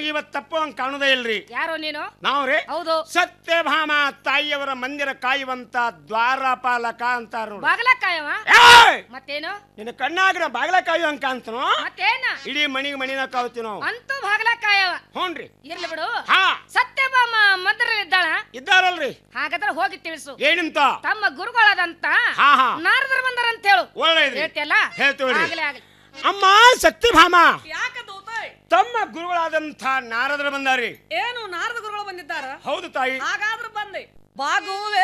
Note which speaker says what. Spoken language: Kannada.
Speaker 1: ನಮಗೆ ಇವತ್ತು ತಪ್ಪು ಹಂಗ್ ಕಾಣುದೇ ಇಲ್ರಿ
Speaker 2: ಯಾರೋ ನೀನು
Speaker 1: ನಾವ್ರಿ
Speaker 2: ಹೌದು
Speaker 1: ಸತ್ಯಭಾಮ ತಾಯಿಯವರ ಮಂದಿರ ಕಾಯುವಂತ ದ್ವಾರಪಾಲಕ ಅಂತಾರ ನೋಡು
Speaker 2: ಬಾಗಲಕ್ಕಾಯವ
Speaker 1: ಏಯ್!
Speaker 2: ಮತ್ತೇನು
Speaker 1: ನಿನ್ನ ಕಣ್ಣಾಗ ನಾ ಬಾಗ್ಲ ಕಾಯು ಅಂಕ ಅಂತನೋ
Speaker 2: ಮತ್ತೇನ
Speaker 1: ಇಡೀ ಮಣಿಗೆ ಮಣಿನ ಕಾವ್ತೀವಿ ನಾವು
Speaker 2: ಅಂತೂ ಬಾಗಲಕ್ಕಾಯವ
Speaker 1: ಹ್ಞೂನ್ರಿ
Speaker 2: ಇರ್ಲಿ ಬಿಡು
Speaker 1: ಹಾ
Speaker 2: ಸತ್ಯಭಾಮ ಮದ್ರಲ್ಲಿದ್ದಾಳ
Speaker 1: ಇದ್ದಾರಲ್ರಿ
Speaker 2: ಹಾಗಾದ್ರೆ ಹೋಗಿ ತಿಳಿಸು
Speaker 1: ಏನಿಂತ
Speaker 2: ತಮ್ಮ ಗುರುಗಳಾದಂತ
Speaker 1: ಹಾ ಹಾ
Speaker 2: ನಾರದರು ಬಂದಾರಂತ ಹೇಳು
Speaker 1: ಒಳ್ಳೇದ್ರಿ
Speaker 2: ಹೇಳ್ತಿಯಲ್ಲ
Speaker 1: ಹೇಳ್ತೀವ್ರಿ.
Speaker 2: ಆಗ್ಲಿ ಆಗ್ಲಿ
Speaker 1: ಅಮ್ಮ ಸತ್ಯಭಾಮ
Speaker 3: ಯಾಕ ದೂತಾಯ್
Speaker 1: ತಮ್ಮ ಗುರುಗಳಾದಂಥ ನಾರದರು ಬಂದಾರಿ
Speaker 3: ಏನು ನಾರದ ಗುರುಗಳು ಬಂದಿದ್ದಾರ
Speaker 1: ಹೌದು ತಾಯಿ
Speaker 3: ಹಾಗಾದ್ರೆ ಬಂದೆ ಬಾಗುವೆ